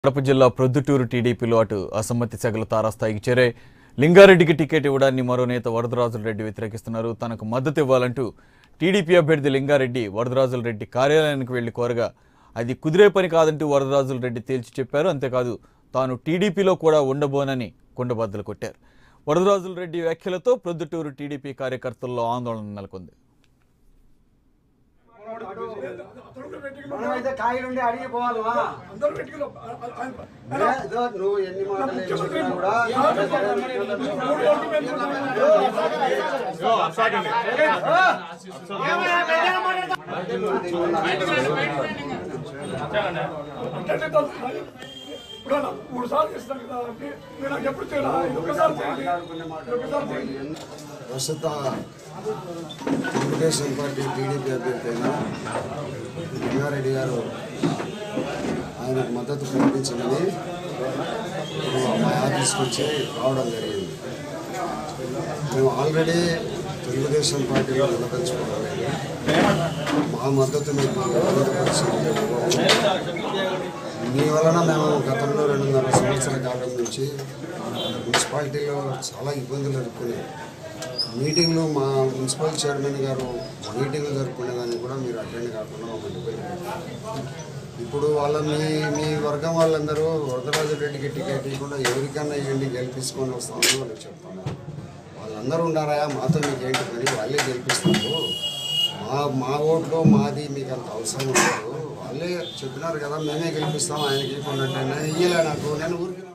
కడప జిల్లా ప్రొద్దుటూరు టీడీపీలో అటు అసమ్మతి సెగలు తారాస్థాయికి చేరే లింగారెడ్డికి టికెట్ ఇవ్వడాన్ని మరో నేత వరదరాజుల రెడ్డి వ్యతిరేకిస్తున్నారు తనకు మద్దతు ఇవ్వాలంటూ టీడీపీ అభ్యర్థి లింగారెడ్డి వరదరాజుల రెడ్డి కార్యాలయానికి వెళ్లి కోరగా అది కుదిరే పని కాదంటూ వరదరాజుల రెడ్డి తేల్చి చెప్పారు అంతేకాదు తాను టీడీపీలో కూడా ఉండబోనని కుండబద్దలు కొట్టారు వరదరాజుల రెడ్డి వ్యాఖ్యలతో ప్రొద్దుటూరు టీడీపీ కార్యకర్తల్లో ఆందోళన నెలకొంది మనమైతే కాయలుండి అడిగి పోవాలా అందరూ పెట్టుకుని ఏదో నువ్వు ఎన్ని మాటలు ఏం చెప్పినా కూడా ఇప్పుడు అన్న, మూడు సార్లు ఇస్తాను కదా అంటే మీరు నాకు ఎప్పుడు చేయరా ఇది ఒకసారి చేయండి ఇది ఒకసారి చేయండి ప్రస్తుత తెలుగుదేశం పార్టీ టీడీపీ అభ్యర్థి అయిన లింగారెడ్డి గారు ఆయనకు మద్దతు ప్రకటించమని ఇప్పుడు మా ఆఫీస్కి వచ్చి రావడం జరిగింది మేము ఆల్రెడీ తెలుగుదేశం పార్టీలో నిలదలుచుకోవడం లేదు మా మద్దతు మీకు తెలియపరిచింది మీ వలన మేము గతంలో రెండున్నర సంవత్సరాల కాలం నుంచి మున్సిపాలిటీలో చాలా ఇబ్బందులు ఎదుర్కొన్నాం మీటింగ్లు మా మున్సిపల్ చైర్మన్ గారు మీటింగ్లు జరుపుకునేదాన్ని కూడా మీరు అటెండ్ కాకుండా మమ్మల్ని ఇబ్బంది పెట్టారు. ఇప్పుడు వాళ్ళ మీ మీ వర్గం వాళ్ళందరూ వరదరాజు రెడ్డికి టికెట్ ఇవ్వకుండా ఎవరికన్నా ఇవ్వండి గెలిపించుకొని వస్తామని వాళ్ళకి చెప్తున్నారు వాళ్ళందరూ ఉన్నారా మాతో మీకు ఏంటి పని వాళ్ళే గెలిపిస్తారు మా మా ఓట్లు మాది మీకు అంత అవసరం ఉండదు వాళ్ళే చెప్పినారు కదా మేమే గెలిపిస్తాం ఆయనకి ఇవ్వకుండా నేను ఇయ్యలే నాకు నేను ఊరికి